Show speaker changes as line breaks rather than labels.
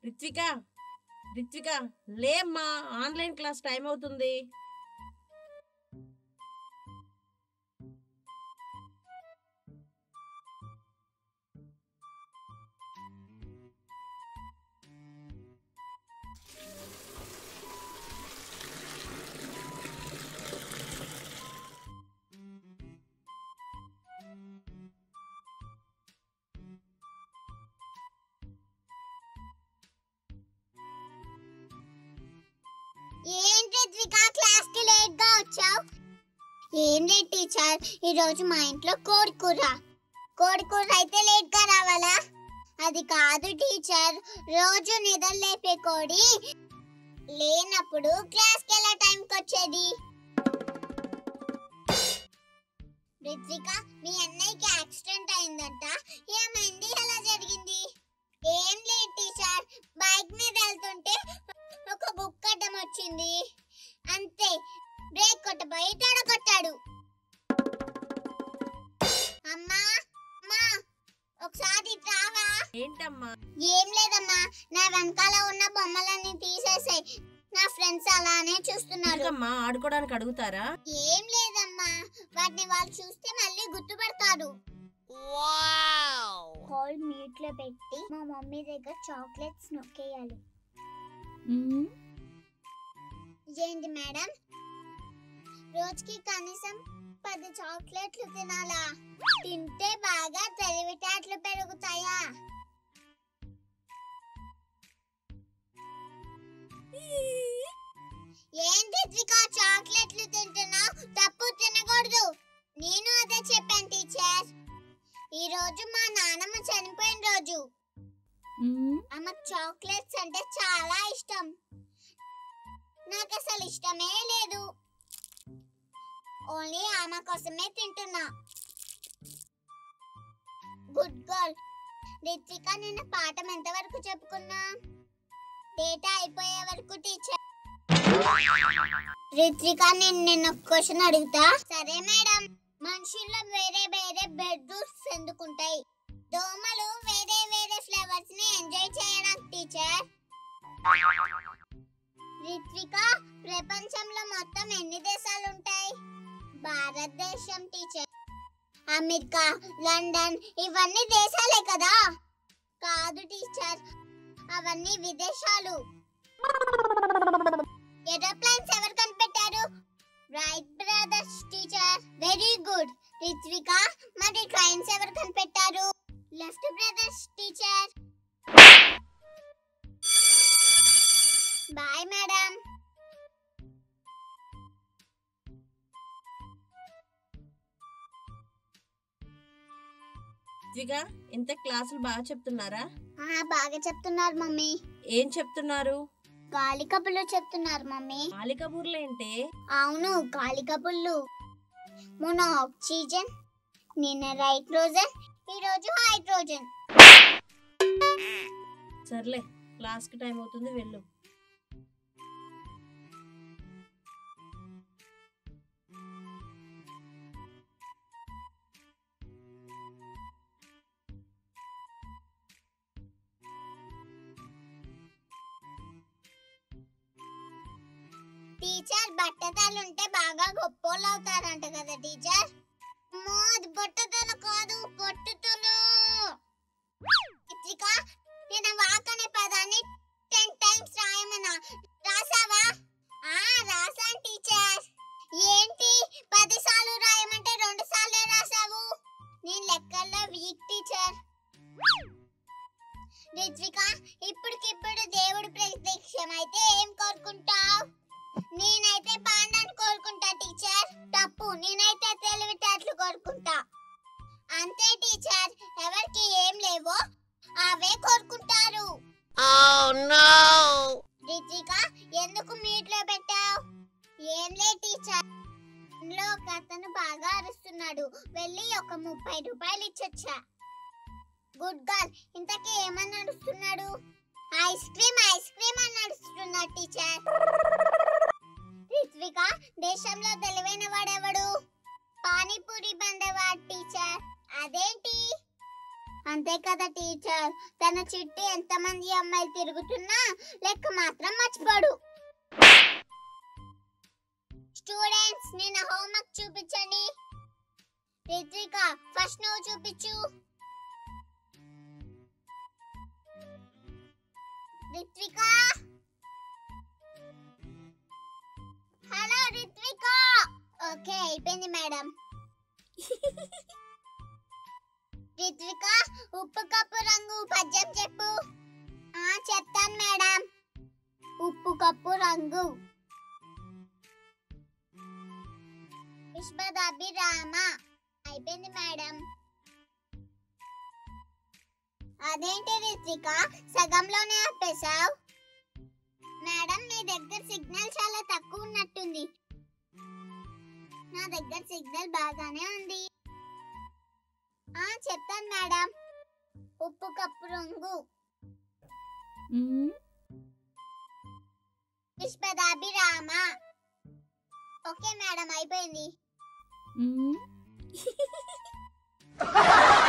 రిత్విక రిత్విక లేమ్మా online class time అవుతుంది
ఏంటి రిత్విక క్లాస్ కి లేట్ గా వచ్చావు ఏం లేదు టీచర్ ఈ రోజు మా ఇంట్లో కోడి కూర కోడి కూర అయితే లేట్ గా రావాలా అది కాదు టీచర్ రోజు నిద్ర లేపే కోడి లేనప్పుడు క్లాస్ కి ఎలా టైంకి వచ్చేది రిత్విక మీ అన్నయ్యకి యాక్సిడెంట్ అయిందంట ఏమైంది ఎలా జరిగింది ఏం లేదు టీచర్ బైక్ మీద వెళ్తుంటే ఒక బుక్ అడ్డం వచ్చింది అంతే బ్రేక్ కొట్టబోయి తొడ కొట్టాడు అమ్మా అమ్మా ఒకసారి ఇటు రావా
ఏంటమ్మా
ఏం లేదమ్మా నా వెనకాల ఉన్న బొమ్మలన్నీ తీసేసాయి నా ఫ్రెండ్స్ అలానే చూస్తున్నారు
ఎందుకమ్మా ఆడుకోవడానికి అడుగుతారా
ఏం లేదమ్మా వాటిని వాళ్ళు చూస్తే మళ్ళీ గుర్తుపడతారు కాల్ మ్యూట్ లో పెట్టి మా మమ్మీ దగ్గర చాక్లెట్స్ నొక్కేయాలి ఏంటి మేడం రోజుకి కనీసం పది చాక్లెట్లు తినాలా తింటే బాగా తెలివితేటలు పెరుగుతాయా ఏంటి రిత్విక చాక్లెట్లు తింటున్నావు తప్పు తినకూడదు నేను అదే చెప్పాను టీచర్ ఈ రోజు మా నాన్నమ్మ చనిపోయిన రోజు ఆమెకు చాక్లెట్స్ అంటే చాలా ఇష్టం నాకు అసలు ఇష్టమే లేదు ఓన్లీ ఆమె కోసమే తింటున్నా గుడ్ గర్ల్ రిత్విక నిన్న పాఠం ఎంతవరకు చెప్పుకున్నా డేటా అయిపోయే వరకు టీచర్ రిత్విక నేను నిన్న క్వశ్చన్ అడుగుతా సరే మేడం మనుషుల్లో వేరే వేరే బెడ్రూమ్స్ ఎందుకుంటాయి దోమలు వేరే వేరే ఫ్లేవర్స్ ని ఎంజాయ్ చేయడానికి టీచర్ రిత్విక ప్రపంచంలో మొత్తం ఎన్ని దేశాలు ఉంటాయి భారతదేశం టీచర్ అమెరికా లండన్ ఇవన్నీ దేశాలే కదా కాదు టీచర్ అవన్నీ విదేశాలు ఏరోప్లేన్స్ ఎవరు కనిపెట్టారు Wright brothers teacher very good Ritvika మరి ట్రైన్స్ ఎవరు కనిపెట్టారు left brothers teacher boy madam
Ritvika ఇంత క్లాసులు బాగా చెప్తున్నారా
ఆ బాగా చెప్తున్నారు మమ్మీ
ఏం చెప్తున్నారు
గాలి కబుర్లు చెప్తున్నారు మమ్మీ
మాలిక బూర్లేంటే
అవును గాలి కబుర్లు మొన్న ఆక్సిజన్ నిన్న నైట్రోజన్ ఈ రోజు హైడ్రోజన్
సర్లే క్లాస్కి టైం అవుతుంది వెళ్ళు
టీచర్ బట్టతలు ఉంటే బాగా గొప్పోళ్ళు అవుతారంట కదా టీచర్ అమ్మో, అది బట్టతలు కాదు పొట్టుతులు చిత్రిక నేను వాక్ అనే పదాన్ని టెన్ టైమ్స్ రాయమన్నా రాసావా ఆ రాసాను టీచర్ ఏంటి పది సార్లు రాయమంటే రెండు సార్లే రాసావు నేను లెక్కల్లో వీక్ టీచర్ రిత్విక ఇప్పటికిప్పుడు దేవుడు ప్రత్యక్షమైతే ఏం కోరుకుంటావు నేనైతే పాండాన్ని కోరుకుంటా టీచర్ తప్పు నేనైతే తెలివితేటలు కోరుకుంటా అంతే టీచర్ ఎవరికి ఏం లేవో అవే కోరుకుంటారు రితిక ఎందుకు మీట్లో పెట్టావు ఏం లే టీచర్ ఇంట్లో ఒక అతను బాగా అరుస్తున్నాడు వెళ్ళి ఒక ముప్పై రూపాయలు ఇచ్చొచ్చా గుడ్ గర్ల్ ఇంతకీ ఏమని నడుస్తున్నాడు ఐస్ క్రీమ్ ఐస్ క్రీమ్ అని నడుస్తున్నాడు టీచర్ రిత్విక దేశంలో తెలివైన వాడెవడు పానీపూరి బండవాడు టీచర్ అదేంటి అంత అంతే కదా టీచర్ తన చుట్టూ ఎంతమంది అమ్మాయిలు తిరుగుతున్నా లెక్క మాత్రం మర్చిపోడు స్టూడెంట్స్ నిన్న హోంవర్క్ చూపించండి రిత్విక ఫస్ట్ నువ్వు చూపించు రిత్విక హలో రిత్విక ఓకే అయిపోయింది మేడం రిత్విక ఉప్పు కప్పు రంగు పద్యం చెప్పు ఆ చెప్తాను మేడం ఉప్పు కప్పు రంగు విశ్వదాభిరామ అయిపోయింది మేడం అదేంటి రిత్విక సగంలోనే ఆపేశావు మేడం మీ దగ్గర సిగ్నల్ చాలా తక్కువ ఉన్నట్టుంది నా దగ్గర సిగ్నల్ బాగానే ఉంది ఆ చెప్తాను మేడం ఉప్పు కప్పు రంగు విశ్వదాభిరామ ఓకే మేడం అయిపోయింది